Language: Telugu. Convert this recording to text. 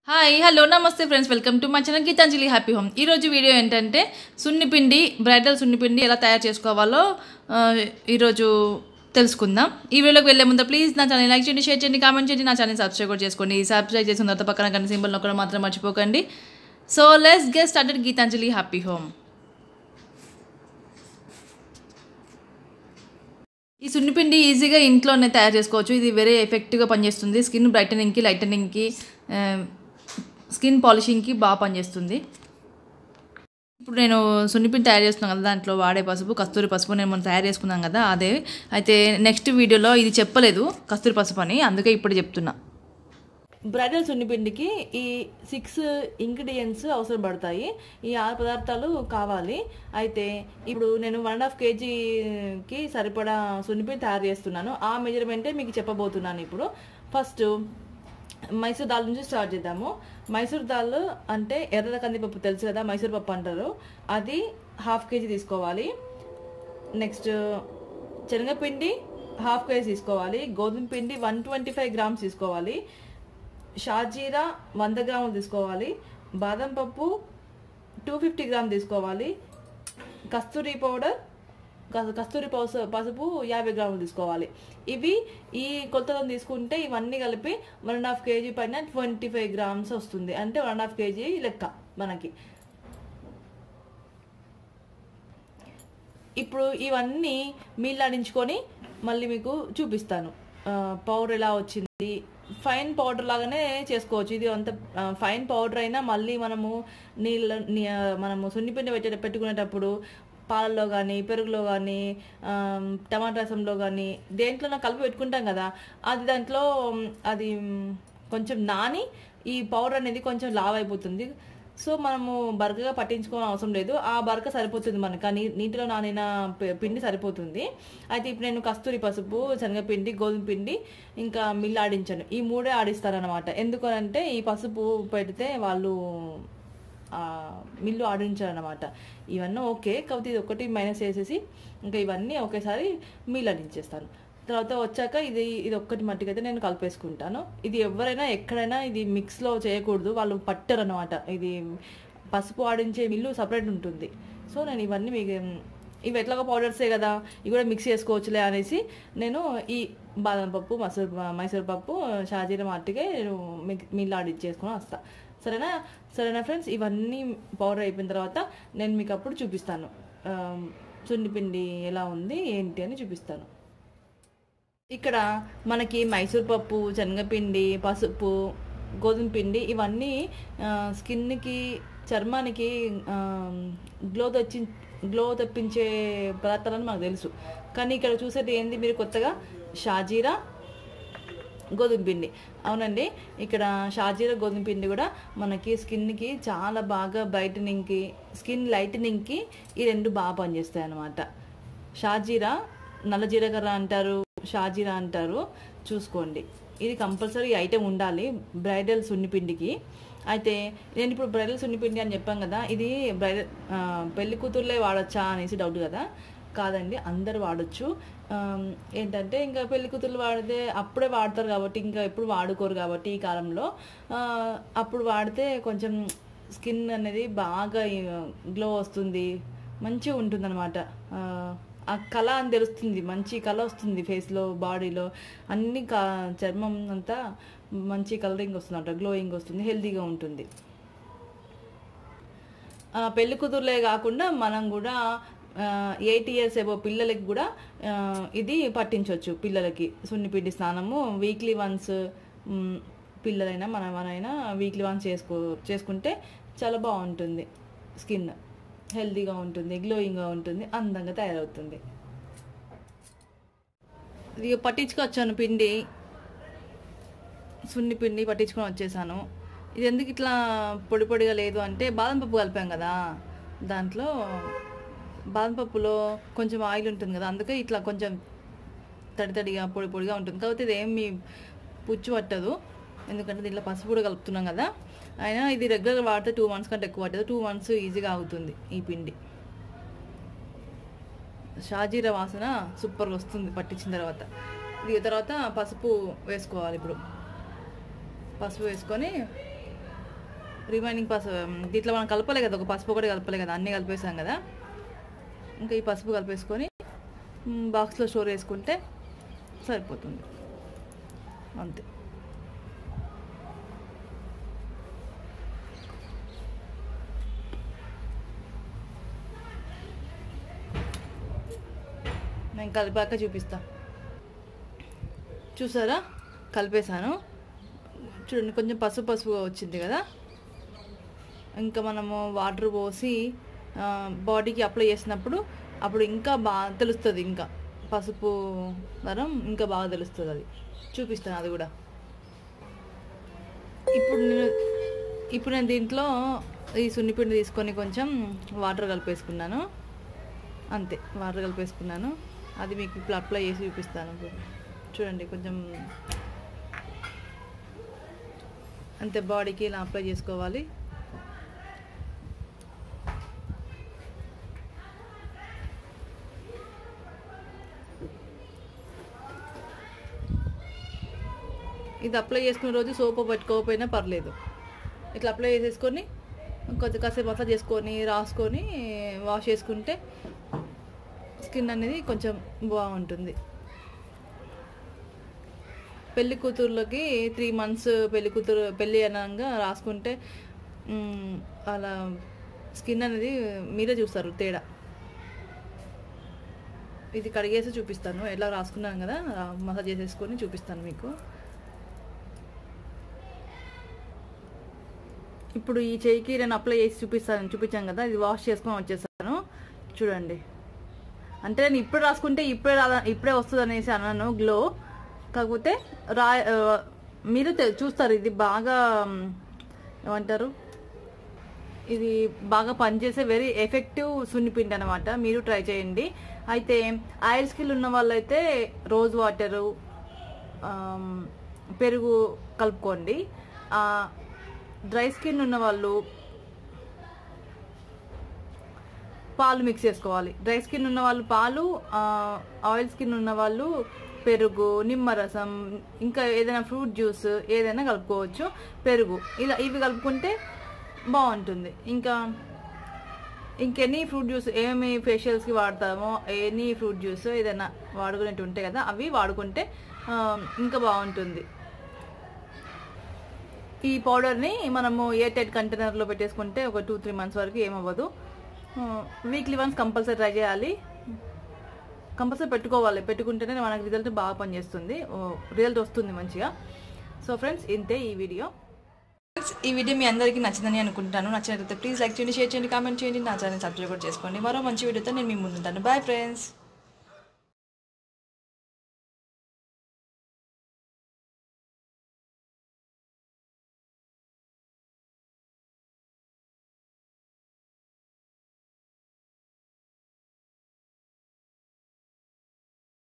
హాయ్ హలో నమస్తే friends welcome to my channel Geetanjali happy home ఈరోజు వీడియో ఏంటంటే సున్నిపిండి బ్రైడల్ సున్నిపిండి ఎలా తయారు చేసుకోవాలో ఆ, ఈరోజు తెలుసుకుందాం ఈ వీడియోకి వెళ్ళే ముందు ప్లీజ్ నా ఛానల్ లైక్ చేయండి షేర్ చేయండి కామెంట్ చేయండి నా ఛానల్ సబ్స్క్రైబ్ కూడా చేసుకోండి సబ్స్క్రైబ్ చేసిన తర్వాత పక్కన కన్నా సింబల్ నొక్కడం మాత్రం మర్చిపోకండి so let's get started Geetanjali happy home ఈ సున్నిపిండి ఈజీగా ఇంట్లోనే తయారు చేసుకోవచ్చు ఇది వెరీ ఎఫెక్టివ్గా పనిచేస్తుంది స్కిన్ బ్రైటనింగ్కి లైటనింగ్కి స్కిన్ పాలిషింగ్కి బాగా పనిచేస్తుంది ఇప్పుడు నేను సున్నిపిండి తయారు చేస్తున్నాను కదా దాంట్లో వాడే పసుపు కస్తూరి పసుపు నేను మనం తయారు చేసుకున్నాం కదా అదే అయితే నెక్స్ట్ వీడియోలో ఇది చెప్పలేదు కస్తూరి పసుపు అని అందుకే ఇప్పుడు చెప్తున్నా బ్రైడల్ సున్నిపిండికి ఈ సిక్స్ ఇంగ్రీడియంట్స్ అవసరం పడతాయి ఈ ఆరు పదార్థాలు కావాలి అయితే ఇప్పుడు నేను వన్ అండ్ హాఫ్ కేజీకి సరిపడా సున్నిపిండి తయారు చేస్తున్నాను ఆ మెజర్మెంటే మీకు చెప్పబోతున్నాను ఇప్పుడు ఫస్ట్ మైసూర్ దాల్ నుంచి స్టార్ట్ చేద్దాము మైసూర్ దాల్ అంటే ఎర్ర కందిపప్పు తెలుసు కదా మైసూర్ పప్పు అంటారు అది హాఫ్ కేజీ తీసుకోవాలి నెక్స్ట్ శనగపిండి హాఫ్ కేజీ తీసుకోవాలి గోధుమ పిండి వన్ ట్వంటీ ఫైవ్ గ్రామ్స్ తీసుకోవాలి షాజీరా వంద గ్రాములు తీసుకోవాలి బాదం పప్పు టూ ఫిఫ్టీ గ్రామ్ తీసుకోవాలి కస్తూరి పౌడర్ కస్- కస్తూరి పౌస పసుపు యాభై గ్రాములు తీసుకోవాలి ఇవి ఈ కొలతలో తీసుకుంటే ఇవన్నీ కలిపి వన్ అండ్ హాఫ్ కేజీ పైన ట్వంటీ ఫైవ్ గ్రామ్స్ వస్తుంది అంటే వన్ అండ్ హాఫ్ కేజీ లెక్క మనకి ఇప్పుడు ఇవన్నీ మీలాడించుకొని మళ్ళీ మీకు చూపిస్తాను ఆ, పౌడర్ ఎలా వచ్చింది ఫైన్ పౌడర్ లాగానే చేసుకోవచ్చు ఇది అంత ఆ, ఫైన్ పౌడర్ అయినా మళ్ళీ మనము నీళ్ళ నీ- ఆ, మనము సున్నిపిండి పెట్టే పెట్టుకునేటప్పుడు పాలల్లో కానీ పెరుగులో కానీ టమాటా రసంలో కానీ దేంట్లో కలిపి పెట్టుకుంటాం కదా అది దాంట్లో మ్, అది మ్, కొంచెం నాని ఈ పౌడర్ అనేది కొంచెం లావ్ అయిపోతుంది సో మనము బరకగా పట్టించుకోవాల్సిన అవసరం లేదు ఆ బరక సరిపోతుంది మనకు ఆ నీ నీటిలో నానిన పి- పిండి సరిపోతుంది అయితే ఇప్పుడు నేను కస్తూరి పసుపు శనగపిండి గోధుమ పిండి ఇంకా మిల్లు ఆడించాను ఈ మూడే ఆడిస్తారనమాట ఎందుకనంటే ఈ పసుపు పెడితే వాళ్ళు ఆ, మిల్లు ఆడించారనమాట ఇవన్నీ ఓకే కాకపోతే ఇది ఒకటి మైనస్ చేసేసి ఇంకా ఇవన్నీ ఒకేసారి మిల్లు ఆడించేస్తాను తర్వాత వచ్చాక ఇది ఇది ఒక్కటి మట్టికైతే నేను కలిపేసుకుంటాను ఇది ఎవరైనా ఎక్కడైనా ఇది మిక్స్లో చేయకూడదు వాళ్ళు పట్టరు అనమాట ఇది పసుపు ఆడించే మిల్లు సపరేట్ ఉంటుంది సో నేను ఇవన్నీ మీకు ఇవి ఎట్లాగో పౌడర్సే కదా ఇవి కూడా మిక్స్ చేసుకోవచ్చులే అనేసి నేను ఈ బాదం పప్పు మసూర్ మైసూర్ పప్పు షాజీరా మాటికే నేను మిక్ మిల్లు ఆడించేసుకొని వస్తా సరేనా సరేనా ఫ్రెండ్స్ ఇవన్నీ పౌడర్ అయిపోయిన తర్వాత నేను మీకు అప్పుడు చూపిస్తాను ఆ, సున్నిపిండి ఎలా ఉంది ఏంటి అని చూపిస్తాను ఇక్కడ మనకి మైసూర్ పప్పు శనగపిండి పసుపు గోధుమ పిండి ఇవన్నీ ఆ, స్కిన్కి చర్మానికి ఆ, గ్లో తెచ్చి గ్లో తెప్పించే పదార్థాలని మనకు తెలుసు కానీ ఇక్కడ చూసేది ఏంది మీరు కొత్తగా షాజీరా గోధుమ పిండి అవునండి ఇక్కడ షాజీరా గోధుమ పిండి కూడా మనకి స్కిన్కి చాలా బాగా బ్రైటనింగ్కి స్కిన్ లైటనింగ్కి ఈ రెండు బాగా పనిచేస్తాయి అన్నమాట షాజీరా నల్ల జీలకర్ర అంటారు షాజీరా అంటారు చూసుకోండి ఇది కంపల్సరీ ఐటెం ఉండాలి బ్రైడల్ సున్నిపిండికి అయితే నేను ఇప్పుడు బ్రైడల్ సున్నిపిండి అని చెప్పాను కదా ఇది బ్రైడల్ ఆ, పెళ్లి కూతుర్లే వాడచ్చా అనేసి డౌట్ కదా కాదండి అందరు వాడచ్చు ఆమ్, ఏంటంటే ఇంకా పెళ్లి కూతుర్లు వాడితే అప్పుడే వాడతారు కాబట్టి ఇంకా ఎప్పుడు వాడుకోరు కాబట్టి ఈ కాలంలో ఆ, అప్పుడు వాడితే కొంచెం స్కిన్ అనేది బాగా గ్లో వస్తుంది మంచిగా ఉంటుంది అనమాట ఆ కళ అని తెలుస్తుంది మంచి కళ వస్తుంది ఫేస్లో బాడీలో అన్ని కా చర్మం అంతా మంచి కలరింగ్ వస్తుంది అంట గ్లోయింగ్ వస్తుంది హెల్తీగా ఉంటుంది ఆ, పెళ్లి కూతుర్లే కాకుండా మనం కూడా ఎయిట్ ఇయర్స్ ఏవో పిల్లలకి కూడా ఆ, ఇది పట్టించవచ్చు పిల్లలకి సున్నిపిండి స్నానము వీక్లీ వన్స్ పిల్లలైనా మనమైనా వీక్లీ వన్స్ చేసుకో చేసుకుంటే చాలా బాగుంటుంది స్కిన్ హెల్తీగా ఉంటుంది గ్లోయింగ్గా ఉంటుంది అందంగా తయారవుతుంది ఇది పట్టించుకొచ్చాను పిండి సున్ని పిండి పట్టించుకొని వచ్చేసాను ఇది ఎందుకు ఇట్లా పొడి పొడిగా లేదు అంటే బాదం పప్పు కలిపాం కదా దాంట్లో బాదం పప్పులో కొంచెం ఆయిల్ ఉంటుంది కదా అందుకే ఇట్లా కొంచెం తడి తడిగా పొడి పొడిగా ఉంటుంది కాకపోతే ఇది ఏమి పుచ్చు పట్టదు ఎందుకంటే దీంట్లో పసుపు కూడా కలుపుతున్నాం కదా అయినా ఇది రెగ్యులర్ వాడితే టూ మంత్స్ కంటే ఎక్కువ పట్టదు టూ మంత్స్ ఈజీగా అవుతుంది ఈ పిండి షాజీరా వాసన సూపర్గా వస్తుంది పట్టించిన తర్వాత ఇది తర్వాత పసుపు వేసుకోవాలి ఇప్పుడు పసుపు వేసుకొని రిమైనింగ్ పసుపు దీంట్లో మనం కలపలే కదా ఒక పసుపు కూడా కలపలే కదా అన్నీ కలిపేసాం కదా ఇంకా ఈ పసుపు కలిపేసుకొని మ్, బాక్స్లో స్టోర్ చేసుకుంటే సరిపోతుంది అంతే నేను కలిపాక చూపిస్తా చూసారా కలిపేశాను చూడండి కొంచెం పసుపు పసుపుగా వచ్చింది కదా ఇంకా మనము వాటర్ పోసి ఆ, బాడీకి అప్లై చేసినప్పుడు అప్పుడు ఇంకా బాగా తెలుస్తుంది ఇంకా పసుపు దరం ఇంకా బాగా తెలుస్తుంది అది చూపిస్తాను అది కూడా ఇప్పుడు నేను ఇప్పుడు నేను దీంట్లో ఈ సున్నిపిండి తీసుకొని కొంచెం వాటర్ కలిపేసుకున్నాను అంతే వాటర్ కలిపేసుకున్నాను అది మీకు ఇప్పుడు అప్లై చేసి చూపిస్తాను ఇప్పుడు. చూడండి కొంచెం అంతే బాడీకి ఇలా అప్లై చేసుకోవాలి ఇది అప్లై చేసుకునే రోజు సోపు పెట్టుకోకపోయినా పర్లేదు ఇట్లా అప్లై చేసేసుకొని కొంచెం కాసేపు మసాజ్ చేసుకొని రాసుకొని వాష్ చేసుకుంటే స్కిన్ అనేది కొంచెం బాగుంటుంది పెళ్లి కూతుర్లకి త్రీ మంత్స్ పెళ్లి కూతురు పెళ్ళి అనగా రాసుకుంటే మ్, అలా స్కిన్ అనేది మీరే చూస్తారు తేడా ఇది కడిగేసి చూపిస్తాను ఎలా రాసుకున్నాను కదా మసాజ్ చేసేసుకొని చూపిస్తాను మీకు ఇప్పుడు ఈ చేయికి నేను అప్లై చేసి చూపిస్తాను చూపించాను కదా ఇది వాష్ చేసుకొని వచ్చేసాను చూడండి అంటే నేను ఇప్పుడు రాసుకుంటే ఇప్పుడే రా ఇప్పుడే వస్తుంది అనేసి అన్నాను గ్లో కాకపోతే రా ఆ, మీరు తె- చూస్తారు ఇది బాగా మ్, ఏమంటారు ఇది బాగా పనిచేసే వెరీ ఎఫెక్టివ్ సున్నిపిండి అనమాట మీరు ట్రై చేయండి అయితే ఆయిల్ స్కిల్ ఉన్న వాళ్ళైతే రోజ్ వాటరు ఆమ్, పెరుగు కలుపుకోండి ఆ, డ్రై స్కిన్ ఉన్న వాళ్ళు పాలు మిక్స్ చేసుకోవాలి డ్రై స్కిన్ ఉన్న వాళ్ళు పాలు ఆ, ఆయిల్ స్కిన్ ఉన్న వాళ్ళు పెరుగు నిమ్మరసం ఇంకా ఏదైనా ఫ్రూట్ జ్యూస్ ఏదైనా కలుపుకోవచ్చు పెరుగు ఇలా ఇవి కలుపుకుంటే బాగుంటుంది ఇంకా ఇంకెనీ ఫ్రూట్ జ్యూస్ ఏమి ఫేషియల్స్కి వాడతామో ఎనీ ఫ్రూట్ జ్యూస్ ఏదైనా వాడుకునేవి ఉంటాయి కదా అవి వాడుకుంటే ఆ, ఇంకా బాగుంటుంది ఈ పౌడర్ని మనము ఏ టైట్ కంటైనర్లో పెట్టేసుకుంటే ఒక టూ త్రీ మంత్స్ వరకు ఏమవ్వదు వీక్లీ వన్స్ కంపల్సరీ ట్రై చేయాలి కంపల్సరీ పెట్టుకోవాలి పెట్టుకుంటేనే మనకు రిజల్ట్ బాగా పనిచేస్తుంది రిజల్ట్ వస్తుంది మంచిగా సో ఫ్రెండ్స్ ఇంతే ఈ వీడియో ఫ్రెండ్స్ ఈ వీడియో మీ అందరికీ నచ్చిందని అనుకుంటాను నచ్చినట్లయితే ప్లీజ్ లైక్ చేయండి షేర్ చేయండి కామెంట్ చేయండి నా ఛానల్ సబ్స్క్రైబ్ కూడా చేసుకోండి మరో మంచి వీడియోతో నేను మీ ముందుంటాను బాయ్ ఫ్రెండ్స్